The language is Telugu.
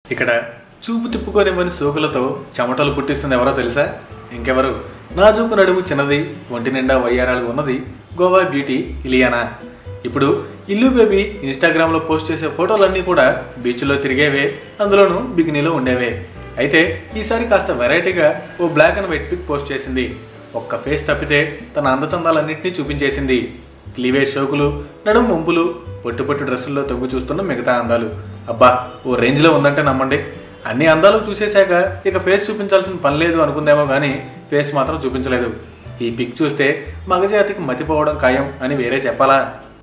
ఇక్కడ చూపు తిప్పుకోనివ్వని సోకులతో చెమటలు పుట్టిస్తుంది ఎవరో తెలుసా ఇంకెవరు నాజూకు నడుము చిన్నది ఒంటి నిండా వయ్యారాలు ఉన్నది గోవా బ్యూటీ ఇలియానా ఇప్పుడు ఇల్లు బేబీ ఇన్స్టాగ్రామ్లో పోస్ట్ చేసే ఫోటోలన్నీ కూడా బీచ్లో తిరిగేవే అందులోనూ బిగినీలో ఉండేవే అయితే ఈసారి కాస్త వెరైటీగా ఓ black and white pic post చేసింది ఒక్క ఫేస్ తప్పితే తన అందచందాలన్నింటినీ చూపించేసింది క్లీవేజ్ షోకులు నడుము ముంపులు పొట్టు పొట్టు డ్రెస్సుల్లో తొంగు చూస్తున్న మిగతా అందాలు అబ్బా ఓ రేంజ్లో ఉందంటే నమ్మండి అన్ని అందాలు చూసేశాక ఇక ఫేస్ చూపించాల్సిన పని లేదు అనుకుందేమో కానీ ఫేస్ మాత్రం చూపించలేదు ఈ పిక్ చూస్తే మగజాతికి మతిపోవడం ఖాయం అని వేరే చెప్పాలా